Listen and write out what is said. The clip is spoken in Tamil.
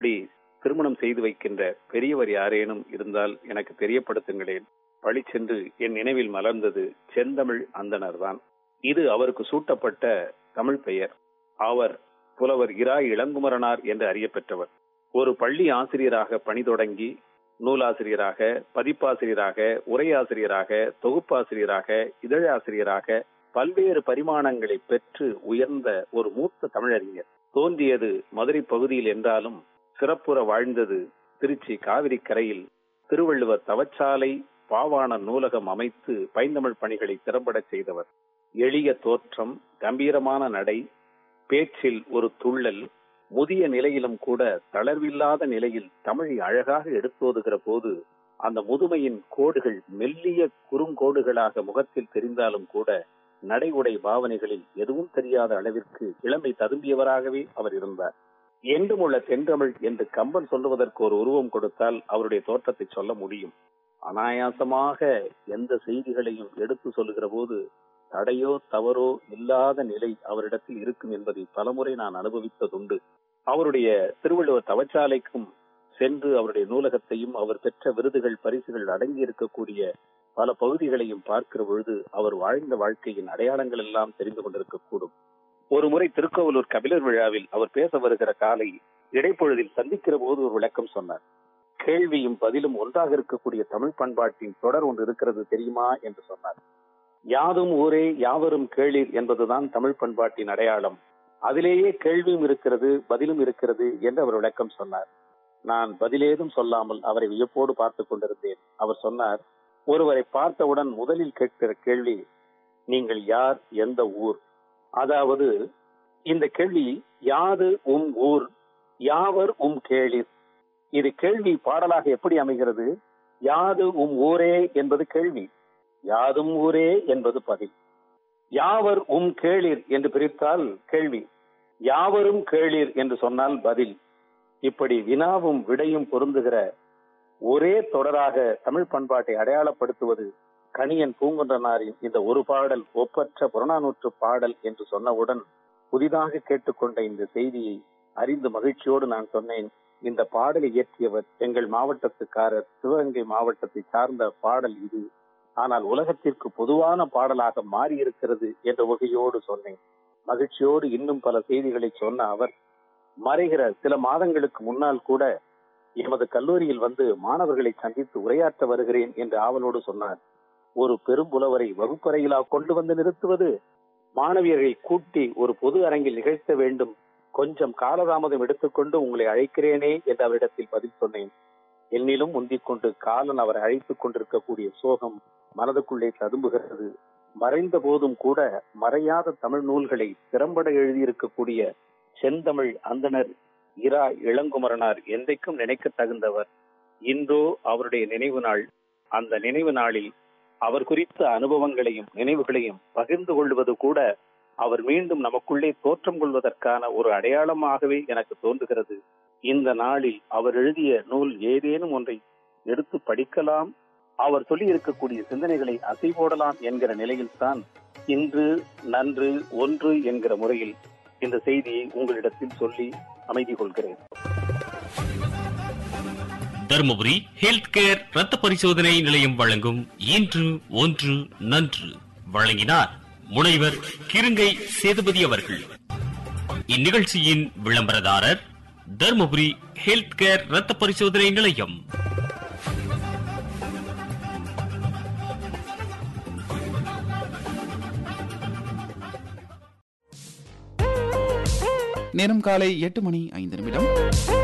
அப்படி திருமணம் செய்து வைக்கின்ற பெரியவர் யாரேனும் இருந்தால் எனக்கு தெரியப்படுத்துங்களேன் பழிச்சென்று என் நினைவில் மலர்ந்தது செந்தமிழ் அந்தனர் தான் இது அவருக்கு சூட்டப்பட்ட தமிழ் பெயர் அவர் புலவர் இரா இளங்குமரனார் என்று அறியப்பெற்றவர் ஒரு பள்ளி ஆசிரியராக பணி தொடங்கி நூலாசிரியராக பதிப்பாசிரியராக உரையாசிரியராக தொகுப்பாசிரியராக இதழாசிரியராக பல்வேறு பரிமாணங்களை பெற்று உயர்ந்த ஒரு மூத்த தமிழறிஞர் தோன்றியது மதுரை பகுதியில் என்றாலும் சிறப்புற வாழ்ந்தது திருச்சி காவிரி கரையில் திருவள்ளுவர் தவச்சாலை பாவாண நூலகம் அமைத்து பைந்தமிழ் பணிகளை திறம்பட செய்தவர் எளிய தோற்றம் கம்பீரமான நடை பேச்சில் ஒரு துள்ளல் முதிய நிலையிலும் கூட தளர்வில்லாத நிலையில் தமிழை அழகாக எடுத்தோதுகிற போது அந்த முதுமையின் கோடுகள் மெல்லிய குறுங்கோடுகளாக முகத்தில் தெரிந்தாலும் கூட நடை உடை பாவனைகளில் எதுவும் தெரியாத அளவிற்கு இளமை ததும்பியவராகவே அவர் இருந்தார் என்றும் உள்ள தென்றமிழ் என்று கம்பன் சொல்லுவதற்கு ஒரு உருவம் கொடுத்தால் அவருடைய தோற்றத்தை சொல்ல முடியும் அனாயாசமாக எந்த செய்திகளையும் எடுத்து சொல்லுகிற போது தடையோ தவறோ இல்லாத நிலை அவரிடத்தில் இருக்கும் என்பதை பலமுறை நான் அனுபவித்ததுண்டு அவருடைய திருவள்ளுவர் தவச்சாலைக்கும் சென்று அவருடைய நூலகத்தையும் அவர் பெற்ற விருதுகள் பரிசுகள் அடங்கி இருக்கக்கூடிய பல பகுதிகளையும் பார்க்கிற பொழுது அவர் வாழ்ந்த வாழ்க்கையின் அடையாளங்கள் எல்லாம் தெரிந்து கொண்டிருக்கக்கூடும் ஒரு முறை திருக்கோவலூர் கபிலர் விழாவில் அவர் பேச வருகிற காலை இடைப்பொழுதில் சந்திக்கிற போது ஒரு விளக்கம் சொன்னார் கேள்வியும் பதிலும் ஒன்றாக இருக்கக்கூடிய தமிழ் பண்பாட்டின் தொடர் ஒன்று இருக்கிறது தெரியுமா என்று சொன்னார் யாதும் ஊரே யாவரும் கேளீர் என்பதுதான் தமிழ் பண்பாட்டின் அடையாளம் அதிலேயே கேள்வியும் இருக்கிறது பதிலும் இருக்கிறது என்று அவர் விளக்கம் சொன்னார் நான் பதிலேதும் சொல்லாமல் அவரை வியப்போடு பார்த்து கொண்டிருந்தேன் அவர் சொன்னார் ஒருவரை பார்த்தவுடன் முதலில் கேட்கிற கேள்வி நீங்கள் யார் எந்த ஊர் அதாவது இந்த கேள்வி யாது உம் ஊர் யாவர் உம் கேளிர் இது கேள்வி பாடலாக எப்படி அமைகிறது யாது உம் ஊரே என்பது கேள்வி யாதும் ஊரே என்பது பதில் யாவர் உம் கேளிர் என்று பிரித்தால் கேள்வி யாவரும் கேளிர் என்று சொன்னால் பதில் இப்படி வினாவும் விடையும் பொருந்துகிற ஒரே தொடராக தமிழ் பண்பாட்டை அடையாளப்படுத்துவது கணியன் பூங்குன்றனாரின் இந்த ஒரு பாடல் ஒப்பற்ற புறநானூற்று பாடல் என்று சொன்னவுடன் புதிதாக கேட்டுக்கொண்ட இந்த செய்தியை அறிந்து மகிழ்ச்சியோடு நான் சொன்னேன் இந்த பாடலை இயற்றியவர் எங்கள் மாவட்டத்துக்காரர் சிவகங்கை மாவட்டத்தை சார்ந்த பாடல் இது ஆனால் உலகத்திற்கு பொதுவான பாடலாக மாறி இருக்கிறது என்ற வகையோடு சொன்னேன் மகிழ்ச்சியோடு இன்னும் பல செய்திகளை சொன்ன அவர் மறைகிற சில மாதங்களுக்கு முன்னால் கூட எமது கல்லூரியில் வந்து மாணவர்களை சந்தித்து உரையாற்ற வருகிறேன் என்று ஆவலோடு சொன்னார் ஒரு பெரும்புலவரை வகுப்பறையிலா கொண்டு வந்து நிறுத்துவது மாணவியர்களை கூட்டி ஒரு பொது அரங்கில் நிகழ்த்த வேண்டும் கொஞ்சம் காலதாமதம் எடுத்துக்கொண்டு உங்களை அழைக்கிறேனே என்று அவரிடத்தில் பதில் சொன்னேன் என்னிலும் முந்திக் கொண்டு காலன் அவரை அழைத்துக் கொண்டிருக்கக்கூடிய சோகம் மனதுக்குள்ளே ததும்புகிறது மறைந்த போதும் கூட மறையாத தமிழ் நூல்களை திறம்பட எழுதியிருக்கக்கூடிய செந்தமிழ் அந்தனர் இரா இளங்குமரனார் என்றைக்கும் நினைக்க தகுந்தவர் இன்றோ அவருடைய நினைவு நாள் அந்த நினைவு நாளில் அவர் குறித்த அனுபவங்களையும் நினைவுகளையும் பகிர்ந்து கொள்வது கூட அவர் மீண்டும் நமக்குள்ளே தோற்றம் கொள்வதற்கான ஒரு அடையாளமாகவே எனக்கு தோன்றுகிறது இந்த நாளில் அவர் எழுதிய நூல் ஏதேனும் ஒன்றை எடுத்து படிக்கலாம் அவர் சொல்லி இருக்கக்கூடிய சிந்தனைகளை அசைபோடலாம் என்கிற நிலையில்தான் இன்று நன்று ஒன்று என்கிற முறையில் இந்த செய்தியை உங்களிடத்தில் சொல்லி அமைதி கொள்கிறேன் தருமபுரி ஹெல்த் கேர் ரத்த பரிசோதனை நிலையம் வழங்கும் இன்று ஒன்று நன்று வழங்கினார் முனைவர் கிருங்கை சேதுபதி அவர்கள் இந்நிகழ்ச்சியின் விளம்பரதாரர் தருமபுரி ஹெல்த் கேர் ரத்த பரிசோதனை நிலையம் நேரம் காலை எட்டு மணி ஐந்து நிமிடம்